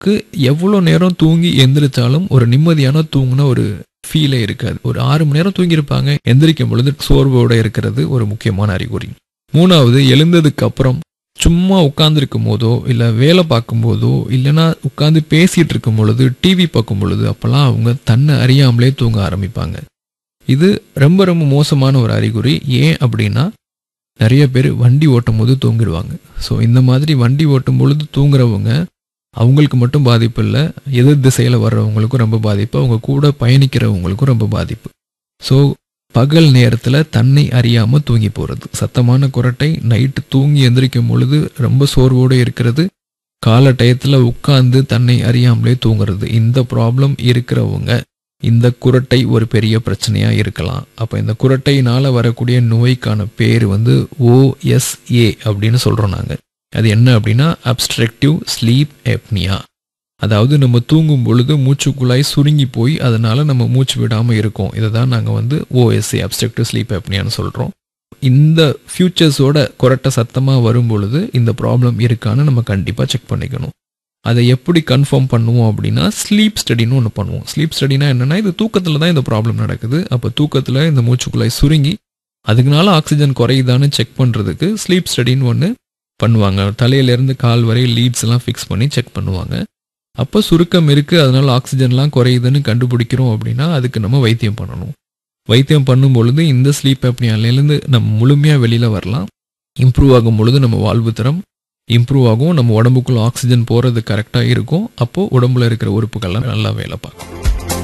நமக்கு எவ்வளோ நேரம் தூங்கி எந்திரிச்சாலும் ஒரு நிம்மதியான தூங்குன ஒரு ஃபீலே இருக்காது ஒரு ஆறு மணி நேரம் தூங்கியிருப்பாங்க எந்திரிக்கும் பொழுது சோர்வோட இருக்கிறது ஒரு முக்கியமான அறிகுறி மூணாவது எழுந்ததுக்கு அப்புறம் சும்மா உட்காந்துருக்கும் போதோ இல்லை வேலை பார்க்கும் போதோ இல்லைன்னா உட்காந்து பேசிட்டு இருக்கும் பொழுது டிவி பார்க்கும் பொழுது அப்போல்லாம் அவங்க தன்னை அறியாமலே தூங்க ஆரம்பிப்பாங்க இது ரொம்ப ரொம்ப மோசமான ஒரு அறிகுறி ஏன் அப்படின்னா நிறைய பேர் வண்டி ஓட்டும் போது தூங்கிடுவாங்க ஸோ இந்த மாதிரி வண்டி ஓட்டும் பொழுது தூங்குறவங்க அவங்களுக்கு மட்டும் பாதிப்பு இல்லை எதிர் திசையில் வர்றவங்களுக்கும் ரொம்ப பாதிப்பு அவங்க கூட பயணிக்கிறவங்களுக்கும் ரொம்ப பாதிப்பு ஸோ பகல் நேரத்தில் தன்னை அறியாமல் தூங்கி போகிறது சத்தமான குரட்டை நைட்டு தூங்கி எந்திரிக்கும் பொழுது ரொம்ப சோர்வோடு இருக்கிறது கால டயத்தில் உட்கார்ந்து தன்னை அறியாமலே தூங்குறது இந்த ப்ராப்ளம் இருக்கிறவங்க இந்த குரட்டை ஒரு பெரிய பிரச்சனையாக இருக்கலாம் அப்போ இந்த குரட்டையினால் வரக்கூடிய நோய்க்கான பேர் வந்து ஓஎஸ்ஏ அப்படின்னு சொல்கிறோம் நாங்கள் அது என்ன அப்படின்னா அப்ஸ்ட்ரக்டிவ் ஸ்லீப் எப்னியா அதாவது நம்ம தூங்கும் பொழுது மூச்சுக்குழாய் சுருங்கி போய் அதனால நம்ம மூச்சு விடாமல் இருக்கோம் இதை தான் நாங்கள் வந்து ஓஎஸ்ஏ அப்ஸ்ட்ரக்டிவ் ஸ்லீப் எப்னியான்னு சொல்கிறோம் இந்த ஃபியூச்சர்ஸோட குரட்டை சத்தமாக வரும் பொழுது இந்த ப்ராப்ளம் இருக்கான்னு நம்ம கண்டிப்பாக செக் பண்ணிக்கணும் அதை எப்படி கன்ஃபார்ம் பண்ணுவோம் அப்படின்னா ஸ்லீப் ஸ்டடின்னு ஒன்று பண்ணுவோம் ஸ்லீப் ஸ்டடினா என்னென்னா இது தூக்கத்தில் தான் இந்த ப்ராப்ளம் நடக்குது அப்போ தூக்கத்தில் இந்த மூச்சுக்குழாய் சுருங்கி அதுக்குனால ஆக்சிஜன் குறையுதான்னு செக் பண்ணுறதுக்கு ஸ்லீப் ஸ்டடின்னு ஒன்று பண்ணுவாங்க தலையிலேருந்து கால் வரை லீட்ஸ் எல்லாம் ஃபிக்ஸ் பண்ணி செக் பண்ணுவாங்க அப்போ சுருக்கம் இருக்குது அதனால ஆக்சிஜன்லாம் குறையுதுன்னு கண்டுபிடிக்கிறோம் அப்படின்னா அதுக்கு நம்ம வைத்தியம் பண்ணணும் வைத்தியம் பண்ணும் பொழுது இந்த ஸ்லீப் அப்னியாலேருந்து நம்ம முழுமையாக வெளியில் வரலாம் இம்ப்ரூவ் ஆகும் பொழுது நம்ம வாழ்வு தரம் இம்ப்ரூவ் ஆகும் நம்ம உடம்புக்குள்ள ஆக்சிஜன் போகிறது கரெக்டாக இருக்கும் அப்போது உடம்புல இருக்கிற உறுப்புகள்லாம் நல்லா வேலை பார்க்கும்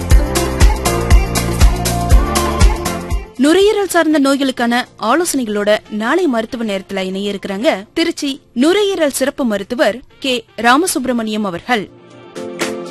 நுரையீரல் சார்ந்த நோய்களுக்கான ஆலோசனைகளோட நாளை மருத்துவ நேரத்துல இணைய இருக்கிறாங்க திருச்சி நுரையீரல் சிறப்பு மருத்துவர் கே ராமசுப்பிரமணியம் அவர்கள்